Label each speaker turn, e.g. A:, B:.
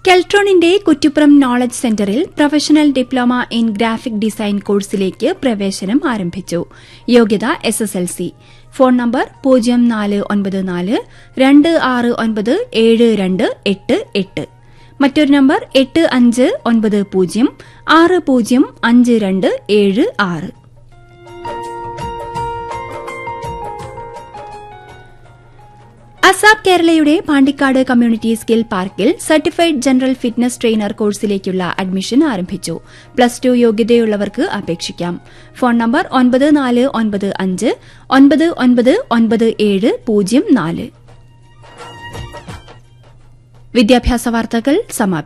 A: കെൽട്രോണിന്റെ Kuttippuram knowledge സെന്ററിൽ professional diploma in graphic design കോഴ്സിലേക്ക് പ്രവേശനം ആരംഭിച്ചു യോഗ്യത S S L C phone number പൂജ്യം നാല് ഒൻപത് നാല് രണ്ട് ആറ് ഒൻപത് ഏഴ് രണ്ട് എട്ട് എട്ട് മറ്റൊരു നമ്പർ എട്ട് അഞ്ച് ഒൻപത് പൂജ്യം ആറ് പൂജ്യം അഞ്ച് രണ്ട് ഏഴ് ആറ് അസാബ് കേരളയുടെ പാണ്ടിക്കാട് കമ്മ്യൂണിറ്റി സ്കിൽ പാർക്കിൽ സർട്ടിഫൈഡ് ജനറൽ ഫിറ്റ്നസ് ട്രെയിനർ കോഴ്സിലേക്കുള്ള അഡ്മിഷൻ ആരംഭിച്ചു പ്ലസ് ടു യോഗ്യതയുള്ളവർക്ക് അപേക്ഷിക്കാം ഫോൺ നമ്പർ ഒൻപത് നാല് ഒൻപത് അഞ്ച് ഒൻപത് ഒൻപത് ഒൻപത് ഏഴ് പൂജ്യം നാല് വിദ്യാഭ്യാസ വാർത്തകൾ സമാപിച്ചു